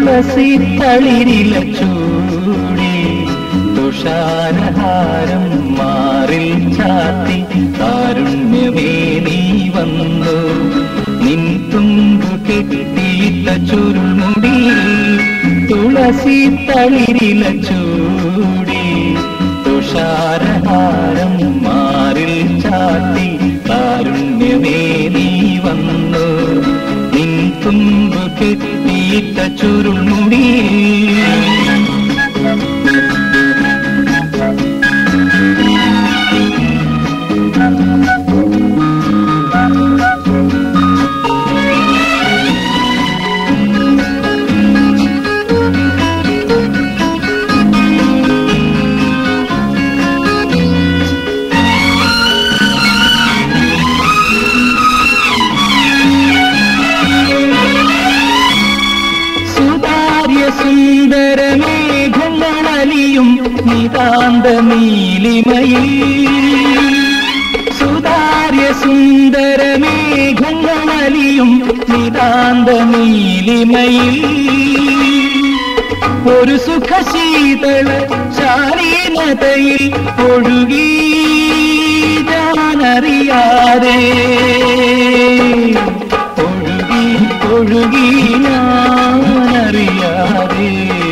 തുളസി തളിരില ചൂടി തുഷാരഹാരം മാറിൽ ചാത്തി കാരുണ്യമേ നീ വന്നു നിൻ തുമ്പു കെട്ടിയിട്ട ചുരുൾമുടി തുളസി തളിരില ചൂടി തുഷാരഹാരം മാറിൽ ചാത്തി കാരുണ്യമേ നീ വന്നു നിൻ തുമ്പു കെട്ടിയിട്ട ചുരുൾമുടി സുതാര്യ സുന്ദര മേഘങ്ങളലിയും നിതാന്ത നീലിമയിൽ സുതാര്യ സുന്ദര മേഘങ്ങളലിയും നിതാന്ത നീലിമയിൽ ഒരു സുഖശീതള ശാലീനതയിൽ ഒഴുകി ഞാനറിയാതെ ഒഴുകി ഒഴുകി ഞാനറിയാതെ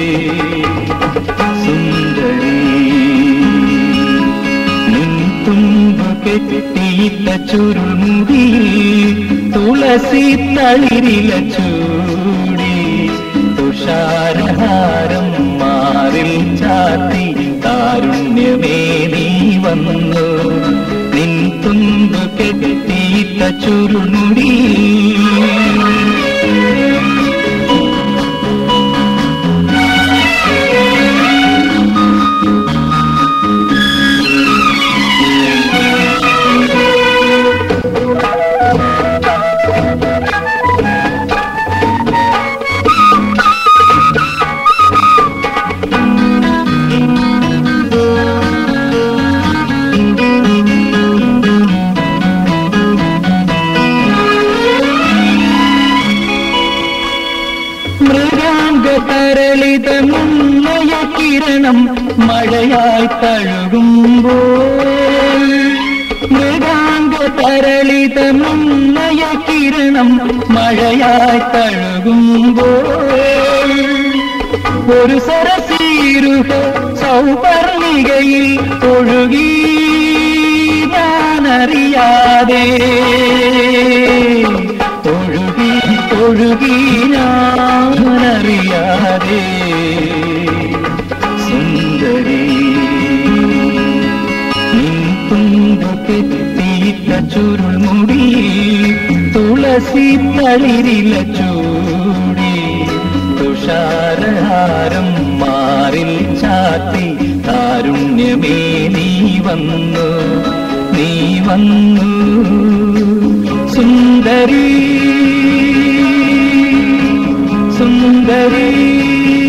സുന്ദരി നിൻ തുമ്പ് കെട്ടിയിട്ട ചുരുൾമുടി തുളസി തളിരില ചൂടി തുഷാരഹാരം മാറിൽ ചാത്തി കാരുണ്യമേ നീ വന്നു നിൻ തുമ്പ് കെട്ടിയിട്ട ചുരുൾമുടി മൃഗാംഗ തരളിത മുന്നയ കിരണം മഴയായി തഴുകുമ്പോൾ മൃഗാംഗ തരളിത മുന്നയ കിരണം മഴയായി തഴുകുമ്പോൾ ഒരു സരസീരുഹ സൗപർണികയിൽ ഒഴുകി ഞാനറിയാതെ ഒഴുകി ഒഴുകി ഞാനറിയാതെ സുന്ദരി നിൻ തുമ്പു കെട്ടിയിട്ട ചുരുൾമുടി തുളസി തളിരില ചൂടി തുഷാരഹാരം മാറിൽ ചാത്തി കാരുണ്യമേ നീ വന്നു നീ വന്നു സുന്ദരി സുന്ദരി